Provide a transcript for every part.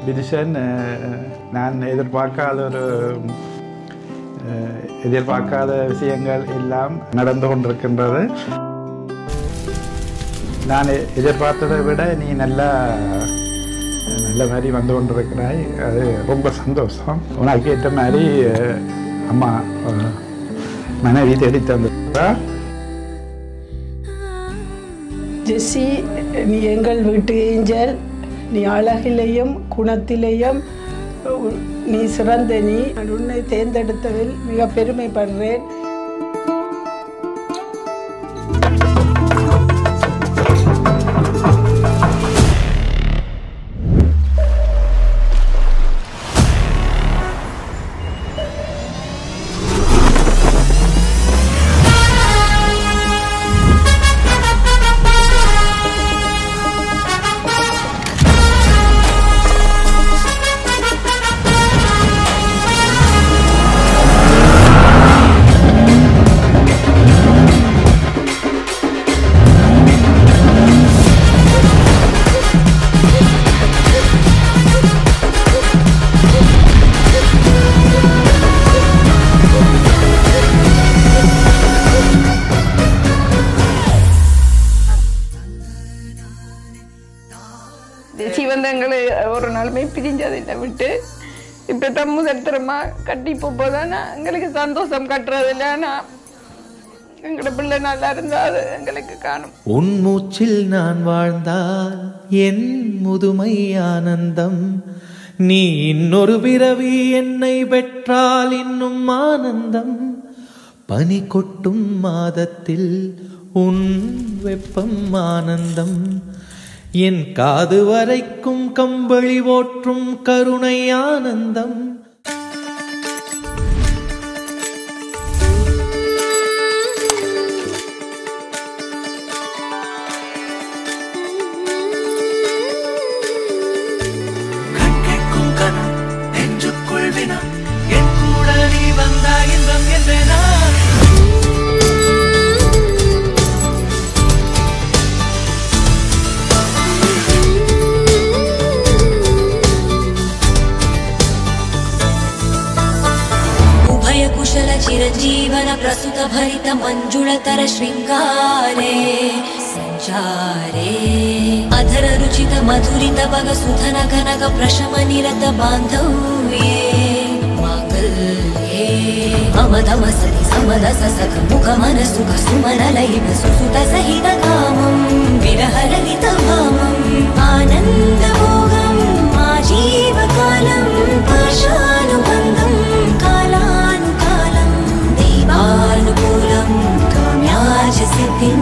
விதிஷன் அஹ், நான் எதிர்பார்க்காத ஒரு அஹ், எதிர்பார்க்காத விஷயங்கள் எல்லாம் நடந்து கொண்டிருக்கின்றது நான் எ- எதிர்பார்த்ததை விட நீ நல்லா நல்ல மாதிரி வந்து கொண்டிருக்கிறாய் அது ரொம்ப சந்தோஷம் உனக்கு ஏற்ற மாதிரி அஹ், அம்மா அஹ், மனைவி தேடி தந்துருக்கா ஜெஸ்ஸி நீ எங்கள் வீட்டு ஏஞ்சல் நீ அழகிலேயும் குணத்திலேயும் உ- நீ சிறந்த நீ நான் உன்னை தேர்ந்தெடுத்ததில் மிக பெருமைப்படுறேன் தேசி வந்து எங்களை ஒரு நாளுமே பிரிஞ்சதில்லை விட்டு இப்போ தான் முதற்தரமா கட்டி போதானா எங்களுக்கு சந்தோஷம் கட்டுறது இல்லைன்னா எங்களோட பிள்ளை நல்லா இருந்தா அது எங்களுக்கு காணும் உன் மூச்சில் நான் வாழ்ந்தால் என் முதுமை ஆனந்தம் நீ இன்னொரு பிறவி என்னை பெற்றால் இன்னும் ஆனந்தம் பனி கொட்டும் மாதத்தில் உன் வெப்பம் ஆனந்தம் என் காது வரைக்கும் கம்பளி ஓற்றும் கருணை ஆனந்தம் கண்கேட்கும் கனம் நெஞ்சுக்குள் வினம் என் கூட நீ வந்தா இன்பம் என்றேனா उभय कुशल चिरञ्जीवन प्रसुत भरित मञ्जुळतर शृङ्गारे सञ्चारे अधर रुचित मधुरित वग सुधन कनक प्रशम निरत बान्धव्ये माङ्गल्ये मम तम सति समदस सख मुख मन सुख सुमन लैव सुसुत सहित कामम् विरहरहित भामम् आनन्दमोहम् आजीवकालं पाशानुबन्धं कालानुकालं दैवानुकूलं काम्याच सिद्धिं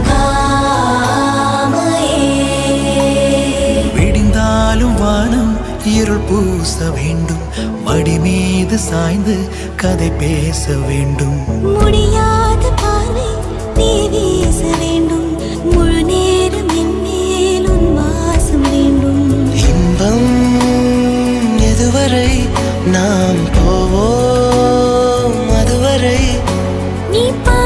कामये விடிந்தாலும் வானம் இருள் பூச வேண்டும் மடி மீது சாய்ந்து கதை பேச வேண்டும் முடியாத பார்வை நீ வீச வேண்டும் முழு நேரம் என் மேல் உன் வாசம் வேண்டும் இன்பம் எதுவரை நாம் போவோம் அதுவரை நீ பா